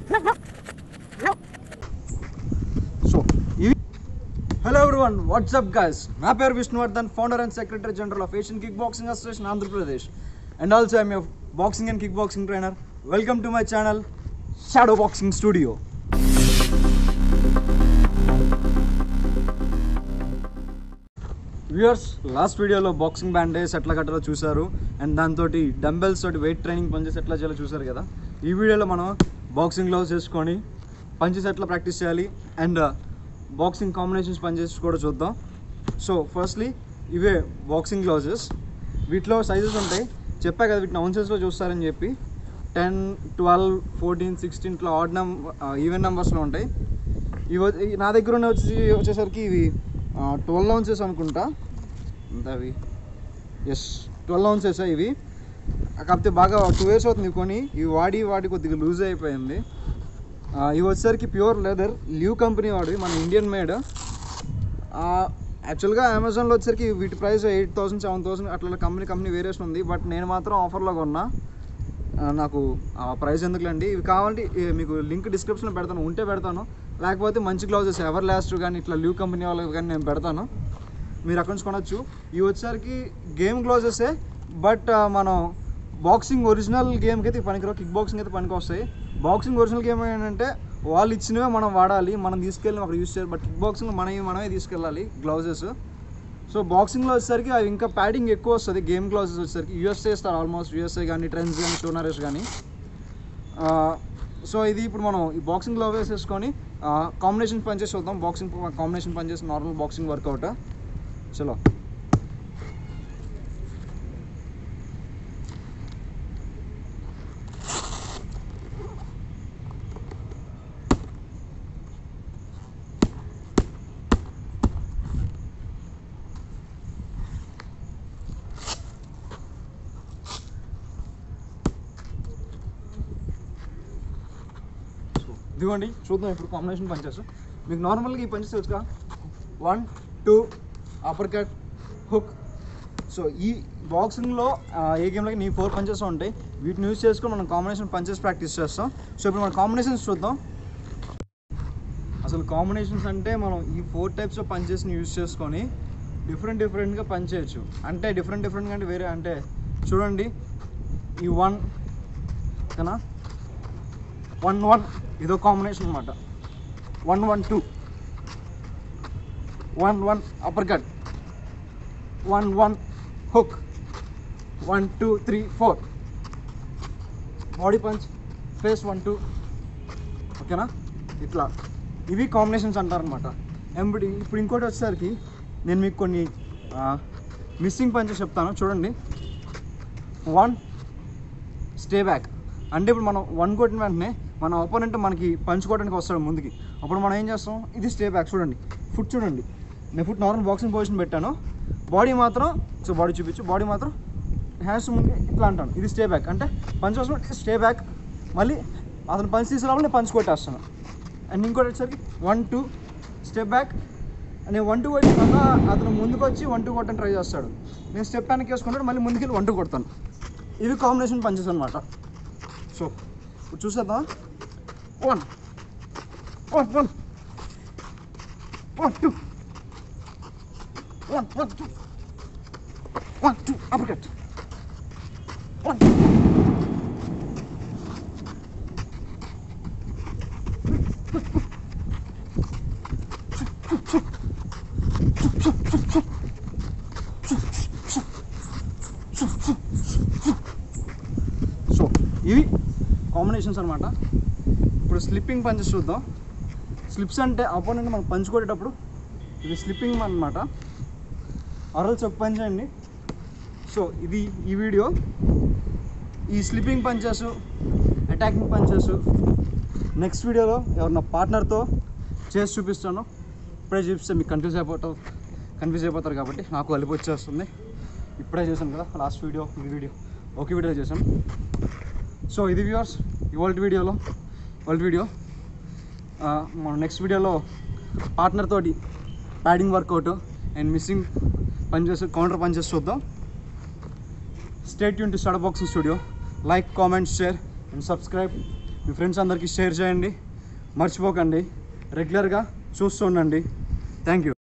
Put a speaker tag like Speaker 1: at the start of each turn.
Speaker 1: so ఇవి hello everyone WhatsApp guys నా పేరు Vishnuvardhan founder and secretary general of Asian kick boxing association Andhra Pradesh and also I'm your boxing and kick boxing trainer welcome to my channel shadow boxing studio viewers last వీడియోలో boxing bandage ఎట్లా కట్టాలో చూశారు and దాంతో dumbbells తోటి weight training పనిచేసి ఎట్లా చేయాలో చూశారు కదా ఈ వీడియోలో మనం బాక్సింగ్ గ్లౌస్ వేసుకొని పంచెస్ ఎట్లా ప్రాక్టీస్ చేయాలి అండ్ బాక్సింగ్ కాంబినేషన్స్ పనిచేసి కూడా చూద్దాం సో ఫస్ట్లీ ఇవే బాక్సింగ్ గ్లౌజెస్ వీటిలో సైజెస్ ఉంటాయి చెప్పా కదా వీటిని అవున్సెస్లో చూస్తారని చెప్పి టెన్ ట్వెల్వ్ ఫోర్టీన్ సిక్స్టీన్ ఇట్లా ఆడ్ నెంబర్ ఈవెన్ నెంబర్స్లో ఉంటాయి ఇవి వచ్చి- నా దగ్గర ఉన్న వచ్చి వచ్చేసరికి ఇవి ట్వెల్వ్ అవున్సెస్ అనుకుంటా ఎంత అవి ఎస్ ట్వెల్వ్ అవున్సెస్ ఇవి కాకపోతే బాగా టూ ఇయర్స్ అవుతుంది ఇవి కొని ఇవి వాడి వాడి కొద్దిగా లూజ్ అయిపోయింది ఆ, ఇవి వచ్చేసరికి ప్యూర్ లెదర్ లీవ్ కంపెనీ వాడివి మన ఇండియన్ మేడ్ యాక్చువల్గా అమెజాన్లో వచ్చేసరికి వీటి price eight thousand seven thousand అట్లా కంపెనీ కంపెనీ వేరియేషన్ ఉంది బట్ నేను మాత్రం ఆఫర్లో కొన్నా ఆ, నాకు ఆ ప్రైస్ ఎందుకులేండి ఇవి కావాలంటే ఈ మీకు లింక్ డిస్క్రిప్షన్లో పెడతాను ఉంటే పెడతాను లేకపోతే మంచి గ్లౌజెస్ ఎవర్ లాస్ట్ కానీ ఇట్లా లీవ్ కంపెనీ వాళ్ళకి కానీ నేను పెడతాను మీరు అక్కడి నుంచి కొనొచ్చు ఇవి వచ్చేసరికి గేమ్ గ్లౌజెసే బట్ మనం బాక్సింగ్ ఒరిజినల్ గేమ్కి అయితే పనికిరావు కిక్ బాక్సింగ్ అయితే పనికి వస్తాయి బాక్సింగ్ ఒరిజినల్ గేమ్ ఏంటంటే వాళ్ళు ఇచ్చినవే మనం వాడాలి మనం తీసుకెళ్ళి అక్కడ యూస్ చేయాలి బట్ కిక్ బాక్సింగ్ మనమే మనమే తీసుకెళ్ళాలి గ్లౌజెస్ సో బాక్సింగ్లో వచ్చేసరికి అవి ఇంకా ప్యాడింగ్ ఎక్కువ వస్తుంది గేమ్ గ్లౌజెస్ వచ్చేసరికి యూఎస్ఏ ఇస్తారు ఆల్మోస్ట్ యూఎస్ఏ కానీ ట్రెండ్స్ కానీ టోనరెస్ కానీ సో ఇది ఇప్పుడు మనం ఈ బాక్సింగ్ గ్లౌ వేసేసుకొని కాంబినేషన్ పనిచేసి చూద్దాం బాక్సింగ్ కాంబినేషన్ పనిచేసి నార్మల్ బాక్సింగ్ వర్కౌట్ చలో సో ఇదిగోండి చూద్దాం ఇప్పుడు కాంబినేషన్ పంచెస్ మీకు నార్మల్గా ఈ పంచెస్ వచ్చుగా one two uppercut hook so ఈ బాక్సింగ్లో ఏ గేమ్లోకి నీ ఫోర్ పంచెస్ ఉంటాయి వీటిని యూస్ చేసుకొని మనం కాంబినేషన్ పంచెస్ ప్రాక్టీస్ చేస్తాం సో ఇప్పుడు మనం కాంబినేషన్స్ చూద్దాం అసలు కాంబినేషన్స్ అంటే మనం ఈ ఫోర్ టైప్స్ ఆఫ్ పంచెస్ని యూస్ చేసుకొని డిఫరెంట్ డిఫరెంట్గా పని చేయొచ్చు అంటే డిఫరెంట్ డిఫరెంట్గా అంటే వేరే అంటే చూడండి ఈ వన్ ఓకేనా వన్ వన్ ఇదో కాంబినేషన్ అనమాట one one two one one uppercut one one hook one two three four body punch face one two ఓకేనా ఇట్లా ఇవి కాంబినేషన్స్ అంటారనమాట ఎంబడి ఇప్పుడు ఇంకోటి వచ్చేసరికి నేను మీకు కొన్ని మిస్సింగ్ పంచెస్ చెప్తాను చూడండి వన్ స్టే బ్యాక్ అంటే ఇప్పుడు మనం వన్ కొట్టిన వెంటనే మన ఒపోనెంట్ మనకి పంచుకోవడానికి వస్తాడు ముందుకి అప్పుడు మనం ఏం చేస్తాం ఇది స్టే బ్యాక్ చూడండి ఫుట్ చూడండి నేను ఫుట్ నార్మల్ బాక్సింగ్ పొజిషన్ పెట్టాను బాడీ మాత్రం సో బాడీ చూపించు బాడీ మాత్రం హ్యాండ్స్ ముందు ఇట్లా అంటాను ఇది స్టే బ్యాక్ అంటే పంచ్ వస్తుంది స్టే బ్యాక్ మళ్ళీ అతను పంచ్ తీసుకురావాలి నేను పంచ్ కొట్టేస్తాను అండ్ ఇంకోటి వచ్చేసరికి వన్ టూ స్టెప్ బ్యాక్ నేను వన్ టూ కొట్టిన తర్వాత అతను ముందుకు వచ్చి వన్ టూ కొట్టని ట్రై చేస్తాడు నేను స్టెప్ వెనక్కి వేసుకుంటాడు మళ్ళీ ముందుకెళ్ళి వన్ టూ కొడతాను ఇవి కాంబినేషన్ పంచెస్ అనమాట సో ఇప్పుడు చూసేద్దాం one one one one two one one two one two uppercut one so ఇవి కాంబినేషన్స్ అనమాట ఇప్పుడు స్లిప్పింగ్ పంచెస్ చూద్దాం స్లిప్స్ అంటే అపోనెంట్ మనం పంచ్ కొట్టేటప్పుడు ఇది స్లిప్పింగ్ అనమాట అరల్ చెక్ పంచ్ అండి సో ఇది ఈ వీడియో ఈ slipping punches attacking punches next వీడియోలో ఎవరన్నా పార్ట్నర్తో చేసి చూపిస్తాను ఇప్పుడే చూపిస్తే మీకు కన్ఫ్యూజ్ అయిపోతావు కన్ఫ్యూజ్ అయిపోతారు కాబట్టి నాకు అలిపి వచ్చేస్తుంది ఇప్పుడే చేశాను కదా లాస్ట్ వీడియో ఈ వీడియో ఒకే వీడియో చేశాను సో ఇది వ్యూవర్స్ ఇవాళ వీడియోలో ఇవాళ వీడియో మనం నెక్స్ట్ వీడియోలో పార్ట్నర్ తోటి padding workout and missing punches counter punches చూద్దాం స్టేట్ యూన్ to star boxing studio like comment share and subscribe మీ ఫ్రెండ్స్ అందరికీ షేర్ చేయండి మర్చిపోకండి రెగ్యులర్గా చూస్తూ ఉండండి థ్యాంక్ యూ